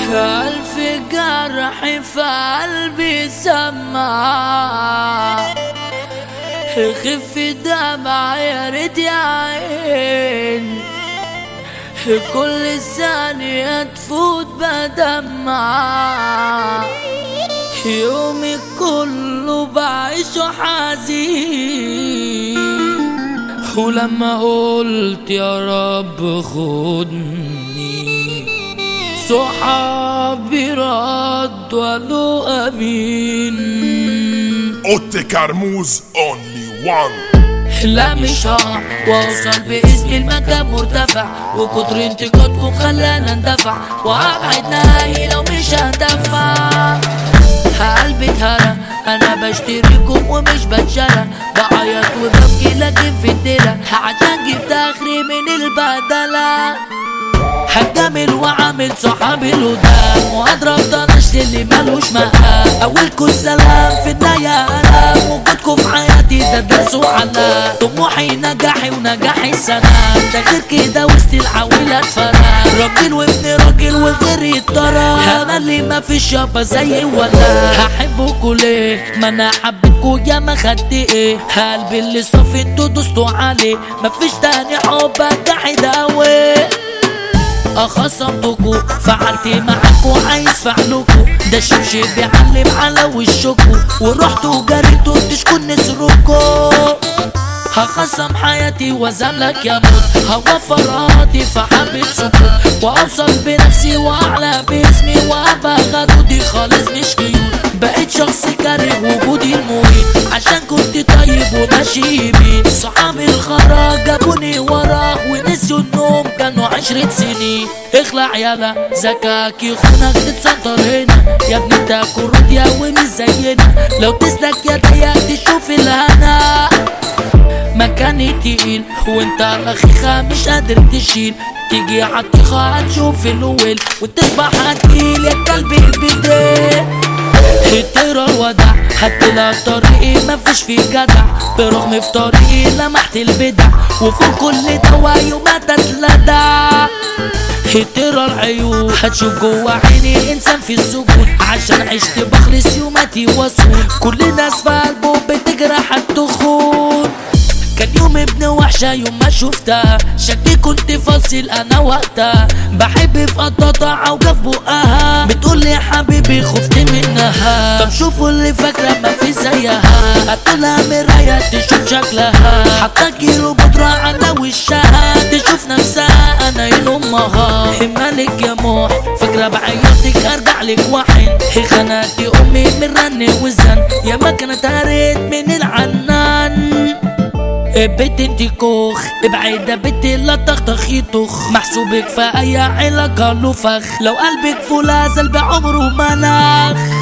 ألف جرح في قلبي سمع خف دمع يا ريت يا عين كل ثانية تفوت بدمع يومي كله بعيشه حزين ولما قلت يا رب خدني صحابي رد وقالوا امين اوتي كرموز اونلي وان لا مش هقع واوصل باذن المكان مرتفع وكتر انتقادكم خلانا ندفع وابعد نهائي لو مش هندفع قلبي اتهرى انا بشتريكم ومش بتشرى بعيط وببكي لكن في الدرة عشان جبت اخري من البدلة هتجامل وعامل صحابي القدام واضرب طنش للي مالوش مقام اولكوا السلام في النهاية الام وجودكوا في حياتي ده درس وعلام طموحي نجاحي ونجاحي السلام ده غير كده وسط العويلة اتفرق راجل وابن راجل وغير يتطرق انا اللي ما فيش يابا زي ولا هحبكوا ليه ما انا حبيتكوا يا ما خدت ايه قلبي اللي صافي انتوا دوستوا عليه مفيش تاني حب جحد اوي اخصمتكو فعلت معاكو عايز فعلكو ده شبشب بيعلم على وشكو ورحتوا جريتوا تشكوا نسركو هخصم حياتي وزلك يا موت هوفر راضي فحبيت سكوت واوصل بنفسي واعلى باسمي وابقى غدودي خالص مش كيوت بقيت شخص كاره وجودي المريد عشان كنت طيب وماشي يمين صحابي الخرا جابوني وراه ونسيوا النوم كانوا عشرة سنين اخلع يالا زكاك يخونك تتسنطر هنا يا ابني انت كروت يا ومش زينا لو تسلك يا ضيق تشوف الهنا مكاني تقيل وانت رخيخة مش قادر تشيل تيجي عالطيخة هتشوف الويل وتصبح هتقيل يا كلب البداية ترى الودع هتلاقي طريقي مفيش فيه جدع برغم في طريقي لمحت البدع وفوق كل دواي وما تتلدع ترى العيون هتشوف جوا عيني انسان في السجون عشان عشت بخلص يوماتي واسون كل الناس في قلبه بتجرح الدخول كان يوم ابن وحشة يوم ما شفتها شكلي كنت فاصل انا وقتها بحب في قطاطة وجا في بقها بتقول لي يا حبيبي خفت منها طب شوفوا اللي فاكرة ما في زيها هتقولها مراية تشوف شكلها حتى كيلو بودرة على وشها تشوف نفسها انا ين امها مالك يا موح فاكرة بعيطك ارجع لك وحن هي خناتي امي من رن وزن يا ما كانت هريت من العنان بيت انت كوخ ابعد بيت لا تخطخ يطخ محسوبك في اي علاقة له فخ لو قلبك فولا زل بعمره مناخ